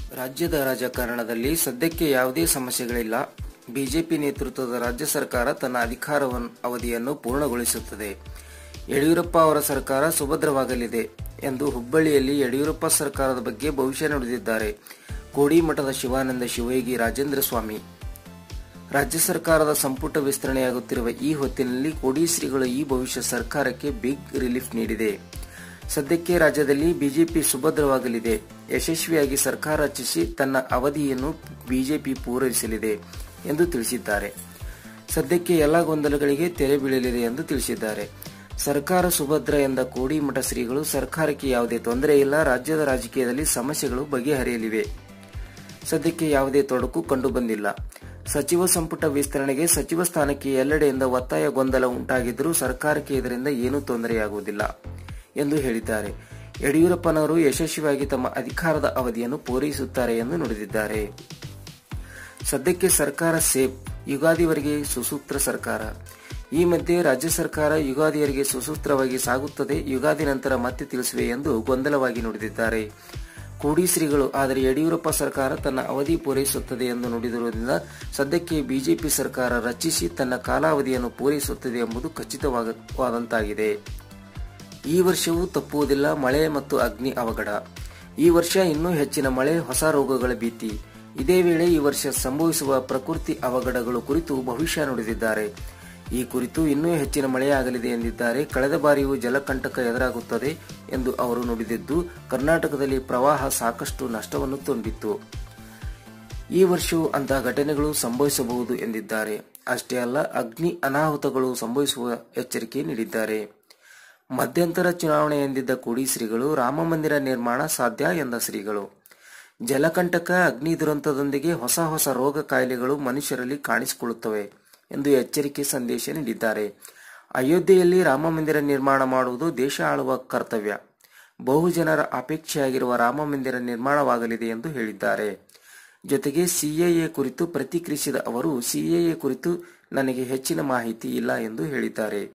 ರಾಜ್ಯದ ರಾಜಕಾರಣದಲ್ಲಿ ಸದ್ಯಕ್ಕೆ ಯಾವುದೇ ಸಮಸ್ಯೆಗಳಿಲ್ಲ ಬಿಜೆಪಿ ನೇತೃತ್ವದ ರಾಜ್ಯ ಸರ್ಕಾರ ತನ್ನ ಅಧಿಕಾರ ಅವಧಿಯನ್ನು ಪೂರ್ಣಗೊಳಿಸುತ್ತದೆ ಯಡಿಯೂರಪ್ಪ ಅವರ ಸರ್ಕಾರ ಸುಭದ್ರವಾಗಲಿದೆ ಎಂದು ಹುಬ್ಬಳ್ಳಿಯಲ್ಲಿ ಯಡಿಯೂರಪ್ಪ ಸರ್ಕಾರದ ಬಗ್ಗೆ ಭವಿಷ್ಯ ನುಡಿದಿದ್ದಾರೆ ಕೋಡಿಮಠದ ಶಿವಾನಂದ ಶಿವಯೋಗಿ ರಾಜೇಂದ್ರ ಸ್ವಾಮಿ ರಾಜ್ಯ ಸರ್ಕಾರದ ಸಂಪುಟ ವಿಸ್ತರಣೆಯಾಗುತ್ತಿರುವ ಈ ಹೊತ್ತಿನಲ್ಲಿ ಕೋಡಿ ಶ್ರೀಗಳು ಈ ಭವಿಷ್ಯ ಸರ್ಕಾರಕ್ಕೆ ಬಿಗ್ ರಿಲೀಫ್ ನೀಡಿದೆ ಸದ್ಯಕ್ಕೆ ರಾಜ್ಯದಲ್ಲಿ ಬಿಜೆಪಿ ಸುಭದ್ರವಾಗಲಿದೆ ಯಶಸ್ವಿಯಾಗಿ ಸರ್ಕಾರ ರಚಿಸಿ ತನ್ನ ಅವಧಿಯನ್ನು ಬಿಜೆಪಿ ಪೂರೈಸಲಿದೆ ಎಂದು ತಿಳಿಸಿದ್ದಾರೆ ಸದ್ಯಕ್ಕೆ ಎಲ್ಲ ಗೊಂದಲಗಳಿಗೆ ತೆರೆ ಬೀಳಲಿದೆ ಎಂದು ತಿಳಿಸಿದ್ದಾರೆ ಸರ್ಕಾರ ಸುಭದ್ರ ಎಂದ ಕೋಡಿಮಠ ಶ್ರೀಗಳು ಸರ್ಕಾರಕ್ಕೆ ಯಾವುದೇ ತೊಂದರೆ ಇಲ್ಲ ರಾಜ್ಯದ ರಾಜಕೀಯದಲ್ಲಿ ಸಮಸ್ಯೆಗಳು ಬಗೆಹರಿಯಲಿವೆ ಸದ್ಯಕ್ಕೆ ಯಾವುದೇ ತೊಡಕು ಕಂಡುಬಂದಿಲ್ಲ ಸಚಿವ ಸಂಪುಟ ವಿಸ್ತರಣೆಗೆ ಸಚಿವ ಸ್ಥಾನಕ್ಕೆ ಎಲ್ಲೆಡೆಯಿಂದ ಒತ್ತಾಯ ಗೊಂದಲ ಉಂಟಾಗಿದ್ದರೂ ಸರ್ಕಾರಕ್ಕೆ ಇದರಿಂದ ಏನೂ ತೊಂದರೆಯಾಗುವುದಿಲ್ಲ ಎಂದು ಹೇಳಿದ್ದಾರೆ ಯಡಿಯೂರಪ್ಪನವರು ಯಶಸ್ವಿಯಾಗಿ ತಮ್ಮ ಅಧಿಕಾರದ ಅವಧಿಯನ್ನು ಪೂರೈಸುತ್ತಾರೆ ಎಂದು ನುಡಿದಿದ್ದಾರೆ ಸದ್ಯಕ್ಕೆ ಸರ್ಕಾರ ಸೇಫ್ ಯುಗಾದಿವರೆಗೆ ಸುಸೂತ್ರ ಸರ್ಕಾರ ಈ ಮಧ್ಯೆ ರಾಜ್ಯ ಸರ್ಕಾರ ಯುಗಾದಿಯವರೆಗೆ ಸುಸೂತ್ರವಾಗಿ ಸಾಗುತ್ತದೆ ಯುಗಾದಿ ನಂತರ ಮತ್ತೆ ತಿಳಿಸುವೆ ಎಂದು ಗೊಂದಲವಾಗಿ ನುಡಿದಿದ್ದಾರೆ ಕೋಡಿ ಶ್ರೀಗಳು ಆದರೆ ಯಡಿಯೂರಪ್ಪ ಸರ್ಕಾರ ತನ್ನ ಅವಧಿ ಪೂರೈಸುತ್ತದೆ ಎಂದು ನುಡಿದಿರುವುದರಿಂದ ಸದ್ಯಕ್ಕೆ ಬಿಜೆಪಿ ಸರ್ಕಾರ ರಚಿಸಿ ತನ್ನ ಕಾಲಾವಧಿಯನ್ನು ಪೂರೈಸುತ್ತದೆ ಎಂಬುದು ಖಚಿತವಾದಂತಾಗಿದೆ ಈ ವರ್ಷವೂ ತಪ್ಪುವುದಿಲ್ಲ ಮಳೆ ಮತ್ತು ಅಗ್ನಿ ಅವಘಡ ಈ ವರ್ಷ ಇನ್ನೂ ಹೆಚ್ಚಿನ ಮಳೆ ಹೊಸ ರೋಗಗಳ ಭೀತಿ ಇದೇ ವೇಳೆ ಈ ವರ್ಷ ಸಂಭವಿಸುವ ಪ್ರಕೃತಿ ಅವಘಡಗಳು ಕುರಿತು ಭವಿಷ್ಯ ನುಡಿದಿದ್ದಾರೆ ಈ ಕುರಿತು ಇನ್ನೂ ಹೆಚ್ಚಿನ ಮಳೆಯಾಗಲಿದೆ ಎಂದಿದ್ದಾರೆ ಕಳೆದ ಬಾರಿಯೂ ಜಲಕಂಟಕ ಎದುರಾಗುತ್ತದೆ ಎಂದು ಅವರು ನುಡಿದಿದ್ದು ಕರ್ನಾಟಕದಲ್ಲಿ ಪ್ರವಾಹ ಸಾಕಷ್ಟು ನಷ್ಟವನ್ನು ತುಂಬಿತ್ತು ಈ ವರ್ಷವೂ ಅಂತಹ ಘಟನೆಗಳು ಸಂಭವಿಸಬಹುದು ಎಂದಿದ್ದಾರೆ ಅಷ್ಟೇ ಅಲ್ಲ ಅಗ್ನಿ ಅನಾಹುತಗಳು ಸಂಭವಿಸುವ ಎಚ್ಚರಿಕೆ ನೀಡಿದ್ದಾರೆ ಮಧ್ಯಂತರ ಚುನಾವಣೆ ಎಂದಿದ್ದ ಕೋಡಿ ಶ್ರೀಗಳು ರಾಮ ಮಂದಿರ ನಿರ್ಮಾಣ ಸಾಧ್ಯ ಎಂದ ಶ್ರೀಗಳು ಜಲಕಂಟಕ ಅಗ್ನಿ ದುರಂತದೊಂದಿಗೆ ಹೊಸ ಹೊಸ ರೋಗ ಕಾಯಿಲೆಗಳು ಮನುಷ್ಯರಲ್ಲಿ ಕಾಣಿಸಿಕೊಳ್ಳುತ್ತವೆ ಎಂದು ಎಚ್ಚರಿಕೆ ಸಂದೇಶ ನೀಡಿದ್ದಾರೆ ಅಯೋಧ್ಯೆಯಲ್ಲಿ ರಾಮ ಮಂದಿರ ನಿರ್ಮಾಣ ಮಾಡುವುದು ದೇಶ ಆಳುವ ಕರ್ತವ್ಯ ಬಹುಜನರ ಅಪೇಕ್ಷೆಯಾಗಿರುವ ರಾಮ ಮಂದಿರ ನಿರ್ಮಾಣವಾಗಲಿದೆ ಎಂದು ಹೇಳಿದ್ದಾರೆ ಜೊತೆಗೆ ಸಿಎಎ ಕುರಿತು ಪ್ರತಿಕ್ರಿಯಿಸಿದ ಅವರು ಸಿಎಎ ಕುರಿತು ನನಗೆ ಹೆಚ್ಚಿನ ಮಾಹಿತಿ ಇಲ್ಲ ಎಂದು ಹೇಳಿದ್ದಾರೆ